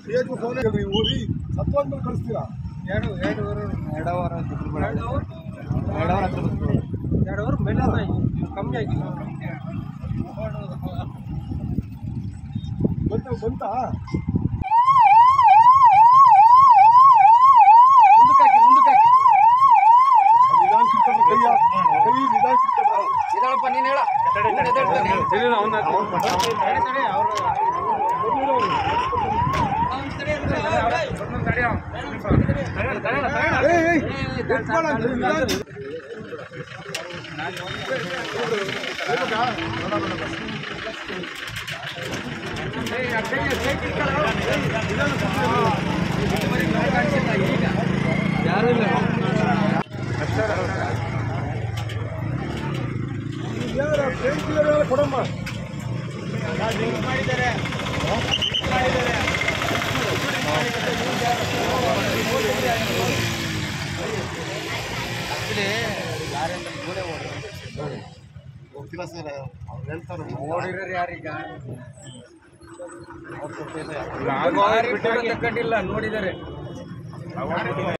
Stage phone ಹೇಳ್ರಿ ಓದಿ ಸತ್ವಾದ್ಮೇಲೆ ಕಳಿಸ್ತೀರಾ ಎರಡು ಎರಡೂವರೆ ಎರಡು ಅವರ್ ಎರಡು ಅವರ್ ಎರಡು ಅವರ್ ಹತ್ರ ಬಂತು ಎರಡು ಅವರ್ ಮೇಲೆ ಆಯ್ತು ಕಮ್ಮಿ ಆಗಿಲ್ಲ ಬಂತ ಬಂತಾ ಮುಂದಕ್ಕೆ ಹಾಕಿ ಮುಂದಕ್ಕೆ ಹಾಕಿ ನಿಧಾನ ಕಿತ್ತಲ್ಲ ಕೈಯ ಕೈ ನಿಧಾನ ಕಿತ್ತಲ್ಲ ಇದಳಪ್ಪ ನೀನು ಹೇಳ ಇವ್ನು ಎದ್ದೇಳ್ತಾನೆ. ಏಯ್ ಏಯ್ ಎತ್ ಮಾಡ ಅಂದ್ರೆ ನಿಧಾನ ಏನಾರ ಪೇನ್ ಕಿಲ್ಲರ್ ಎಲ್ಲ ಕೊಡಮ್ಮ ಗೊತ್ತಿಲ್ಲ ಸರ್ ಅವ್ರು ಹೇಳ್ತಾರೆ ನೋಡಿರೋರು ಯಾರೀಗ ತಕ್ಕೊಂಡಿಲ್ಲ ನೋಡಿದ್ದಾರೆ